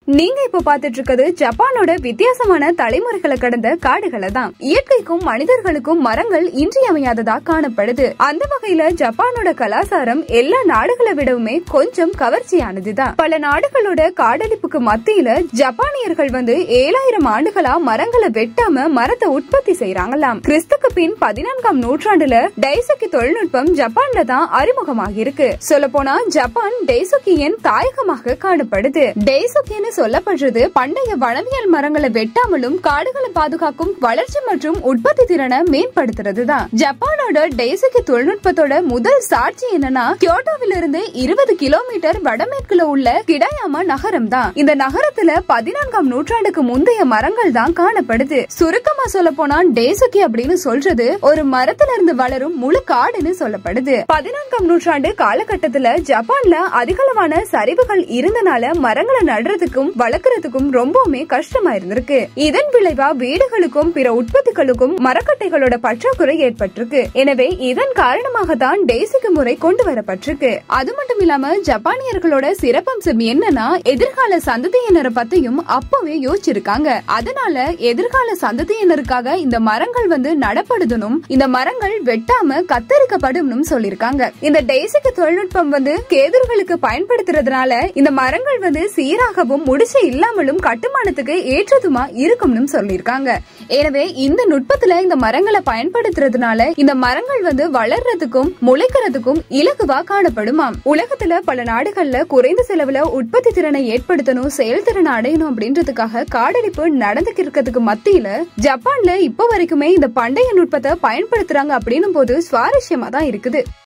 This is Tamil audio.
நீங்க இப்ப பாத்துட்டு இருக்கிறது ஜப்பானோட வித்தியாசமான தலைமுறைகளை கடந்த காடுகளை தான் இயற்கைக்கும் மனிதர்களுக்கும் மரங்கள் இன்றியமையாததா காணப்படுது அந்த வகையில ஜப்பானோட கலாச்சாரம் எல்லா நாடுகளை விடவுமே கொஞ்சம் கவர்ச்சியானதுதான் பல நாடுகளோட காடழிப்புக்கு மத்தியில ஜப்பானியர்கள் வந்து ஏழாயிரம் ஆண்டுகளா மரங்களை வெட்டாம மரத்தை உற்பத்தி செய்யறாங்களாம் கிறிஸ்துக்கு பின் பதினான்காம் நூற்றாண்டுல டைசக்கி தொழில்நுட்பம் ஜப்பான்ல தான் அறிமுகமாகி இருக்கு சொல்ல போனா ஜப்பான் டெய்சுக்கியின் தாயகமாக காணப்படுது டெய்சுக்கின்னு சொல்லப்படுறது பண்டைய வனவியல் மரங்களை வெட்டாமலும் காடுகளை பாதுகாக்கும் வளர்ச்சி மற்றும் உற்பத்தி திறனை மேம்படுத்துறது தான் ஜப்பானோட டெய்சுக்கி தொழில்நுட்பத்தோட முதல் சாட்சி என்னன்னா கியோட்டோவில இருந்து இருபது கிலோமீட்டர் வடமேற்குல உள்ள கிடாயாமா நகரம் தான் இந்த நகரத்துல பதினான்காம் நூற்றாண்டுக்கு முந்தைய மரங்கள் தான் காணப்படுது சுருக்கமா சொல்ல போனா டேசுக்கி அப்படின்னு சொல்றது ஒரு மரத்துல இருந்து வளரும் முழு காடுன்னு சொல்லப்படுது பதினான்காம் நூற்றாண்டு காலகட்டத்துல ஜப்பான்ல அதிகளவான சரிவுகள் இருந்தனால மரங்களை நடுறதுக்கும் வளர்க்கறதுக்கும் ரொம்பவுமே கஷ்டமா இருந்திருக்கு இதன் விளைவா வீடுகளுக்கும் பிற உற்பத்திகளுக்கும் மரக்கட்டைகளோட பற்றாக்குறை ஏற்பட்டிருக்கு எனவே இதன் காரணமாக தான் டேசிக்கு முறை கொண்டு வரப்பட்டிருக்கு அது மட்டும் இல்லாம ஜப்பானியர்களோட சிறப்பம்சம் என்னன்னா எதிர்கால சந்ததியினரை பத்தியும் அப்பவே யோசிச்சிருக்காங்க அதனால எதிர்கால சந்ததியினருக்காக இந்த மரங்கள் வந்து நடப்படுதணும் இந்த மரங்கள் வெட்டாம கத்தரிக்கப்படும் சொல்லிருக்காங்க இந்த டேசிக்கு தொழில்நுட்பம் வந்து கேதுர்களுக்கு பயன்படுத்துறதுனால இந்த மரங்கள் வந்து சீராகவும் முடிச்சு இல்லாமலும் கட்டுமானத்துக்கு ஏற்றதுமா இருக்கும்னு சொல்லிருக்காங்க எனவே இந்த நுட்பத்துல இந்த மரங்களை பயன்படுத்துறதுனால இந்த மரங்கள் வந்து வளர்றதுக்கும் முளைக்கிறதுக்கும் இலகுவா காணப்படுமாம் உலகத்துல பல நாடுகள்ல குறைந்த செலவுல உற்பத்தி திறனை ஏற்படுத்தணும் செயல்திறனை அடையணும் அப்படின்றதுக்காக காடழிப்பு நடந்துக்கிறதுக்கு மத்தியில ஜப்பான்ல இப்ப வரைக்குமே இந்த பண்டைய நுட்பத்தை பயன்படுத்துறாங்க அப்படின்னும் போது சுவாரஸ்யமா தான் இருக்குது